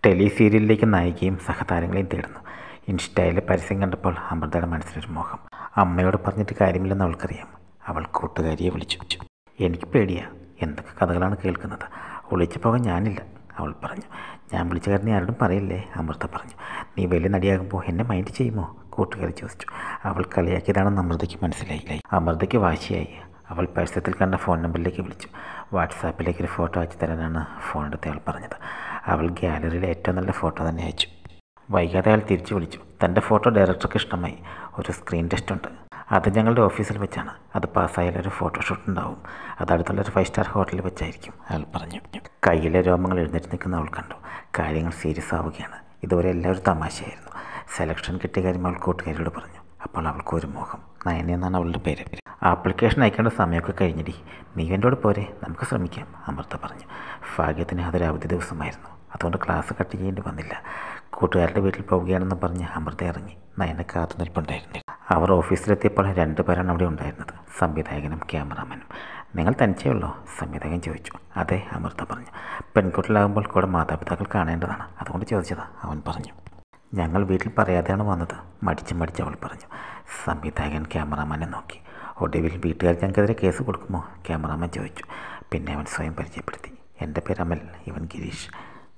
tele സീരിയലിലേക്ക് നായികയും സഹതാരങ്ങളെയും തേടുന്നു ഇൻസ്റ്റയിൽ പരസ്യം കണ്ടപ്പോൾ അമൃതയുടെ മനസ്സിലൊരു മോഹം അമ്മയോട് പറഞ്ഞിട്ട് കാര്യമില്ലെന്ന് അവൾക്കറിയാം അവൾ കൂട്ടുകാരിയെ വിളിച്ചു എനിക്ക് പേടിയാ എന്തൊക്കെ കഥകളാണ് കേൾക്കുന്നത് ഒളിച്ചു പോകാൻ ഞാനില്ല അവൾ പറഞ്ഞു ഞാൻ വിളിച്ച കാര്യം നീ ആരോടും പറയില്ലേ അമൃത പറഞ്ഞു നീ വലിയ നടിയാകുമ്പോൾ എന്നെ മൈൻഡ് ചെയ്യുമോ കൂട്ടുകാരി ചോദിച്ചു അവൾ കളിയാക്കിയതാണെന്ന് അമൃതയ്ക്ക് മനസ്സിലായി അമൃതയ്ക്ക് വാശിയായി അവൾ പരസ്യത്തിൽ കണ്ട ഫോൺ നമ്പറിലേക്ക് വിളിച്ചു വാട്സാപ്പിലേക്ക് ഒരു ഫോട്ടോ അയച്ചു തരാനാണ് ഫോൺ എടുത്ത അയാൾ പറഞ്ഞത് അവൾ ഗ്യാലറിയിലെ ഏറ്റവും നല്ല ഫോട്ടോ തന്നെ അയച്ചു വൈകാതെ അയാൾ തിരിച്ചു വിളിച്ചു തൻ്റെ ഫോട്ടോ ഡയറക്ടർക്ക് ഇഷ്ടമായി ഒരു സ്ക്രീൻ ടെസ്റ്റ് ഉണ്ട് അത് ഞങ്ങളുടെ ഓഫീസിൽ വെച്ചാണ് അത് പാസ്സായാൽ ഒരു ഫോട്ടോഷൂട്ട് ഉണ്ടാവും അത് അടുത്തുള്ള ഒരു ഫൈവ് സ്റ്റാർ ഹോട്ടലിൽ വെച്ചായിരിക്കും അയാൾ പറഞ്ഞു കയ്യിലെ രോമങ്ങൾ എഴുന്നേറ്റ് നിൽക്കുന്ന അവൾ കണ്ടു കാര്യങ്ങൾ സീരിയസ് ആവുകയാണ് ഇതുവരെ എല്ലാവരും തമാശയായിരുന്നു സെലക്ഷൻ കിട്ടിയ കാര്യം അവൾ കൂട്ടുകാരിയോട് പറഞ്ഞു അപ്പോൾ അവൾക്ക് ഒരു മോഹം നയന എന്നാണ് അവളുടെ പേര് ആപ്ലിക്കേഷൻ അയക്കേണ്ട സമയമൊക്കെ കഴിഞ്ഞിടി നീ എന്നോട് പോരെ നമുക്ക് ശ്രമിക്കാം അമൃത പറഞ്ഞു ഭാഗ്യത്തിന് അതൊരു അവധി ദിവസമായിരുന്നു അതുകൊണ്ട് ക്ലാസ് കട്ട് ചെയ്യേണ്ടി വന്നില്ല കൂട്ടുകാരുടെ വീട്ടിൽ പോവുകയാണെന്ന് പറഞ്ഞ് അമൃത ഇറങ്ങി നയന കാത്തു നിൽപ്പുണ്ടായിരുന്നു അവർ ഓഫീസിലെത്തിയപ്പോൾ രണ്ടു പേരാണ് അവിടെ ഉണ്ടായിരുന്നത് സംവിധായകനും ക്യാമറാമാനും നിങ്ങൾ തനിച്ചേ ഉള്ളോ സംവിധായകൻ ചോദിച്ചു അതെ അമൃത പറഞ്ഞു പെൺകുട്ടികളാകുമ്പോൾ കൂടെ മാതാപിതാക്കൾ കാണേണ്ടതാണ് അതുകൊണ്ട് ചോദിച്ചതാ അവൻ പറഞ്ഞു ഞങ്ങൾ വീട്ടിൽ പറയാതെയാണ് വന്നത് മടിച്ച് മടിച്ച് അവൾ പറഞ്ഞു സംവിധായകൻ ക്യാമറാമാനെ നോക്കി ഒടുവിൽ വീട്ടുകാർ ഞങ്ങൾക്കെതിരെ കേസ് കൊടുക്കുമോ ക്യാമറാമാൻ ചോദിച്ചു പിന്നെ അവൻ സ്വയം പരിചയപ്പെടുത്തി എൻ്റെ പേര് അമൽ ഇവൻ ഗിരീഷ്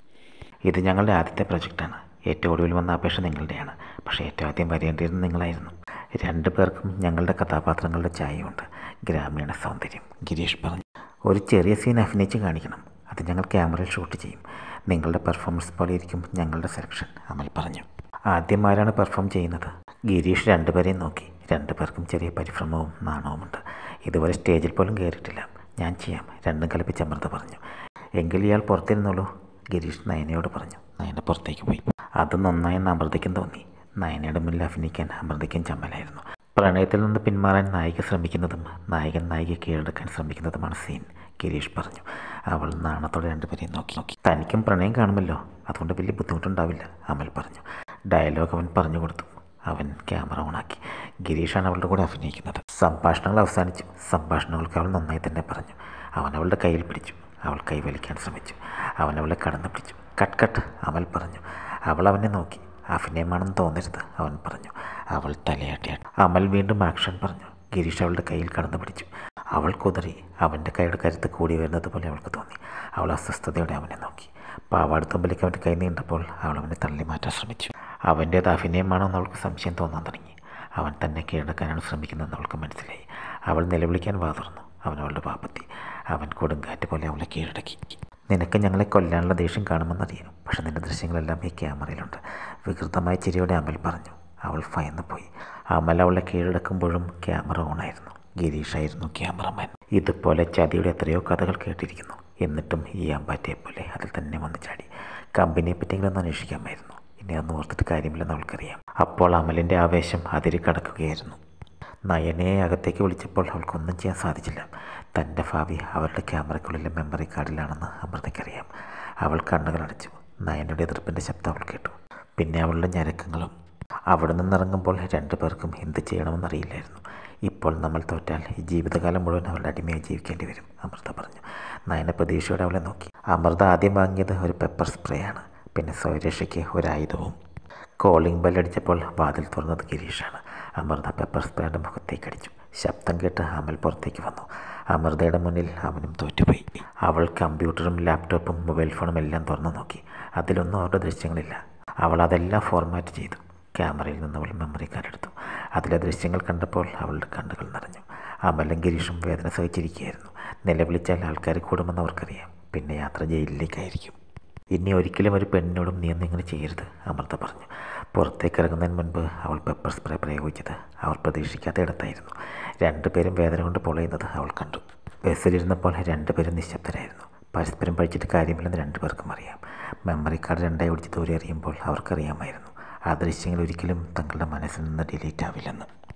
ഇത് ഞങ്ങളുടെ ആദ്യത്തെ പ്രൊജക്റ്റാണ് ഏറ്റവും ഒടുവിൽ വന്ന അപേക്ഷ നിങ്ങളുടെയാണ് പക്ഷേ ഏറ്റവും ആദ്യം വരേണ്ടിയിരുന്നത് നിങ്ങളായിരുന്നു രണ്ടു പേർക്കും ഞങ്ങളുടെ കഥാപാത്രങ്ങളുടെ ചായയുണ്ട് ഗ്രാമീണ സൗന്ദര്യം ഗിരീഷ് പറഞ്ഞു ഒരു ചെറിയ സീൻ അഭിനയിച്ച് കാണിക്കണം അത് ഞങ്ങൾ ക്യാമറയിൽ ഷൂട്ട് ചെയ്യും നിങ്ങളുടെ പെർഫോമൻസ് പോലെ ഇരിക്കും ഞങ്ങളുടെ സെലക്ഷൻ അമൽ പറഞ്ഞു ആദ്യം ആരാണ് പെർഫോം ചെയ്യുന്നത് ഗിരീഷ് രണ്ടുപേരെയും നോക്കി രണ്ടുപേർക്കും ചെറിയ പരിഭ്രമവും നാണവുമുണ്ട് ഇതുവരെ സ്റ്റേജിൽ പോലും കയറിയിട്ടില്ല ഞാൻ ചെയ്യാം രണ്ടും കൽപ്പിച്ച് അമൃത പറഞ്ഞു എങ്കിൽ ഇയാൾ പുറത്തിരുന്നുള്ളൂ ഗിരീഷ് നയനയോട് പറഞ്ഞു നയന പുറത്തേക്ക് പോയി അത് നന്നായെന്ന് അമൃതയ്ക്കും തോന്നി നയനയുടെ മുന്നിൽ അഭിനയിക്കാൻ അമൃതയ്ക്കും ചമ്മലായിരുന്നു പ്രണയത്തിൽ നിന്ന് പിന്മാറാൻ നായിക ശ്രമിക്കുന്നതും നായകൻ നായിക കീഴടക്കാൻ ശ്രമിക്കുന്നതുമാണ് സീൻ ഗിരീഷ് പറഞ്ഞു അവൾ നാണത്തോടെ രണ്ടുപേരെയും നോക്കി നോക്കി തനിക്കും പ്രണയം കാണുമല്ലോ അതുകൊണ്ട് വലിയ ബുദ്ധിമുട്ടുണ്ടാവില്ല അമൽ പറഞ്ഞു ഡയലോഗ് അവൻ പറഞ്ഞു കൊടുത്തു അവൻ ക്യാമറ ഓണാക്കി ഗിരീഷാണ് അവളുടെ കൂടെ അഭിനയിക്കുന്നത് സംഭാഷണങ്ങൾ അവസാനിച്ചു സംഭാഷണങ്ങൾക്ക് അവൾ നന്നായി തന്നെ പറഞ്ഞു അവൻ അവളുടെ കയ്യിൽ പിടിച്ചു അവൾ കൈ വലിക്കാൻ ശ്രമിച്ചു അവൻ അവളെ കടന്നു പിടിച്ചു കട്ട് കട്ട് അമൽ പറഞ്ഞു അവൾ അവനെ നോക്കി അഭിനയമാണെന്ന് തോന്നരുത് അവൻ പറഞ്ഞു അവൾ തലയാട്ടി അമൽ വീണ്ടും ആക്ഷൻ പറഞ്ഞു ഗിരീഷ് അവളുടെ കയ്യിൽ കടന്നു പിടിച്ചു അവൾ കുതറി അവൻ്റെ കൈയുടെ കരുത്ത് കൂടി വരുന്നത് പോലെ അവൾക്ക് തോന്നി അവൾ അസ്വസ്ഥതയോടെ അവനെ നോക്കി പാവാടുത്തുമ്പിലേക്ക് അവൻ്റെ കൈ നീണ്ടപ്പോൾ അവൾ അവനെ തള്ളി മാറ്റാൻ ശ്രമിച്ചു അവൻ്റേത് അഭിനയമാണോ എന്ന് അവൾക്ക് സംശയം തോന്നാൻ തുടങ്ങി അവൻ തന്നെ കീഴടക്കാനാണ് ശ്രമിക്കുന്നതെന്ന് അവൾക്ക് മനസ്സിലായി അവൾ നിലവിളിക്കാൻ വാതുറന്നു അവൻ അവളുടെ പാപ്പത്തി അവൻ കൊടുങ്കാറ്റ് പോലെ അവളെ കീഴടക്കി നിനക്ക് ഞങ്ങളെ കൊല്ലാനുള്ള ദേഷ്യം കാണുമെന്നറിയാം പക്ഷെ നിന്റെ ദൃശ്യങ്ങളെല്ലാം ഈ ക്യാമറയിലുണ്ട് വികൃതമായ ചിരിയോടെ അമൽ പറഞ്ഞു അവൾ ഭയന്നു പോയി അമൽ അവളെ കീഴടക്കുമ്പോഴും ക്യാമറ ഓണായിരുന്നു ഗിരീഷായിരുന്നു ക്യാമറമാൻ ഇതുപോലെ ചതിയുടെ എത്രയോ കഥകൾ കേട്ടിരിക്കുന്നു എന്നിട്ടും ഈ അമ്പാറ്റയെ പോലെ അതിൽ തന്നെ വന്ന് ചാടി കമ്പനിയെ പറ്റിയെങ്കിലും ഒന്ന് അന്വേഷിക്കാമായിരുന്നു ഇനി അതൊന്നും ഓർത്തിട്ട് കാര്യമില്ലെന്ന് അവൾക്കറിയാം അപ്പോൾ അമലിൻ്റെ ആവേശം അതിരി കടക്കുകയായിരുന്നു നയനയെ അകത്തേക്ക് വിളിച്ചപ്പോൾ അവൾക്കൊന്നും ചെയ്യാൻ സാധിച്ചില്ല തൻ്റെ ഭാവി അവരുടെ ക്യാമറയ്ക്കുള്ളിലെ മെമ്മറി കാർഡിലാണെന്ന് അമൃതയ്ക്കറിയാം അവൾ കണ്ണുകളടച്ചു നയനയുടെ എതിർപ്പിൻ്റെ ശബ്ദം അവൾ കേട്ടു പിന്നെ അവളുടെ ഞരക്കങ്ങളും അവിടെ നിന്നിറങ്ങുമ്പോൾ രണ്ടു പേർക്കും എന്ത് ചെയ്യണമെന്നറിയില്ലായിരുന്നു ഇപ്പോൾ നമ്മൾ തോറ്റാൽ ഈ ജീവിതകാലം മുഴുവൻ അവളുടെ അടിമയായി ജീവിക്കേണ്ടി വരും അമൃത പറഞ്ഞു നയന പ്രതീക്ഷയോടെ അവളെ നോക്കി അമൃത ആദ്യം വാങ്ങിയത് ഒരു പെപ്പർ സ്പ്രേ ആണ് പിന്നെ സ്വയരക്ഷയ്ക്ക് ഒരായുധവും കോളിംഗ് ബെല്ലടിച്ചപ്പോൾ വാതിൽ തുറന്നത് ഗിരീഷാണ് അമൃത പെപ്പർ സ്പ്രേയുടെ മുഖത്തേക്ക് അടിച്ചു ശബ്ദം കേട്ട് അമൽ പുറത്തേക്ക് വന്നു അമൃതയുടെ മുന്നിൽ അവനും തോറ്റുപോയി അവൾ കമ്പ്യൂട്ടറും ലാപ്ടോപ്പും മൊബൈൽ ഫോണും എല്ലാം തുറന്നു നോക്കി അതിലൊന്നും അവരുടെ ദൃശ്യങ്ങളില്ല അവൾ അതെല്ലാം ഫോർമാറ്റ് ചെയ്തു ക്യാമറയിൽ നിന്ന് അവൾ മെമ്മറി കാർഡ് എടുത്തു അതിലെ ദൃശ്യങ്ങൾ കണ്ടപ്പോൾ അവളുടെ കണ്ണുകൾ നിറഞ്ഞു അമലും ഗിരീഷും വേദന സഹിച്ചിരിക്കുകയായിരുന്നു നിലവിളിച്ചാൽ ആൾക്കാർ കൂടുമെന്ന് അവർക്കറിയാം പിന്നെ യാത്ര ജയിലിലേക്കായിരിക്കും ഇനി ഒരിക്കലും ഒരു പെണ്ണിനോടും നീ ഒന്നും ഇങ്ങനെ ചെയ്യരുത് അമൃത പറഞ്ഞു പുറത്തേക്ക് ഇറങ്ങുന്നതിന് മുൻപ് അവൾ പെപ്പർ സ്പ്രേ പ്രയോഗിച്ചത് അവർ പ്രതീക്ഷിക്കാത്ത ഇടത്തായിരുന്നു രണ്ടുപേരും വേദന കൊണ്ട് പൊളയുന്നത് അവൾ കണ്ടു ബസ്സിലിരുന്നപ്പോൾ രണ്ടുപേരും നിശബ്ദരായിരുന്നു പരസ്പരം പഠിച്ചിട്ട് കാര്യമില്ലെന്ന് രണ്ടുപേർക്കും അറിയാം മെമ്മറി കാർഡ് രണ്ടായി ഒടിച്ച് ദൂരെ എറിയുമ്പോൾ അവർക്കറിയാമായിരുന്നു ആ ദൃശ്യങ്ങൾ ഒരിക്കലും തങ്ങളുടെ മനസ്സിൽ നിന്ന് ഡിലീറ്റ് ആവില്ലെന്ന്